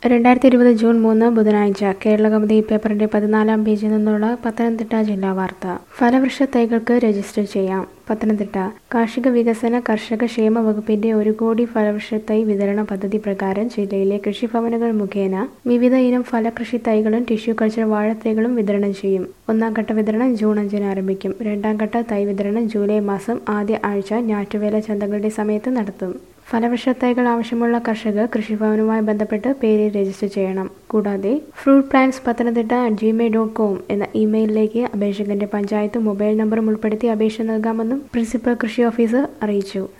രണ്ടായിരത്തി ഇരുപത് ജൂൺ മൂന്ന് ബുധനാഴ്ച കേരളകൗമുദി പേപ്പറിന്റെ പതിനാലാം പേജിൽ നിന്നുള്ള പത്തനംതിട്ട ജില്ലാ വാർത്ത ഫലവൃക്ഷ തൈകൾക്ക് രജിസ്റ്റർ ചെയ്യാം പത്തനംതിട്ട കാർഷിക വികസന കർഷക ക്ഷേമ വകുപ്പിന്റെ ഒരു കോടി ഫലവൃക്ഷ തൈ വിതരണ പദ്ധതി പ്രകാരം ജില്ലയിലെ കൃഷിഭവനുകൾ മുഖേന വിവിധ ഇനം ഫലകൃഷി തൈകളും ടിഷ്യൂ കൾച്ചർ വാഴത്തൈകളും വിതരണം ചെയ്യും ഒന്നാം ഘട്ട വിതരണം ജൂൺ അഞ്ചിന് ആരംഭിക്കും രണ്ടാം ഘട്ട തൈ വിതരണം ജൂലൈ മാസം ആദ്യ ആഴ്ച ഞാറ്റുവേല ചന്തകളുടെ സമയത്ത് നടത്തും ഫലവൃക്ഷ തൈകൾ ആവശ്യമുള്ള കർഷകർ കൃഷിഭവനുമായി ബന്ധപ്പെട്ട് പേര് രജിസ്റ്റർ ചെയ്യണം കൂടാതെ fruit plants Pathanamthitta Gmail dot com എന്ന ഇമെയിലിലേക്ക് അപേക്ഷകന്റെ പഞ്ചായത്ത് മൊബൈൽ നമ്പറും ഉൾപ്പെടുത്തി അപേക്ഷ നൽകാമെന്നും പ്രിൻസിപ്പൽ കൃഷി ഓഫീസർ അറിയിച്ചു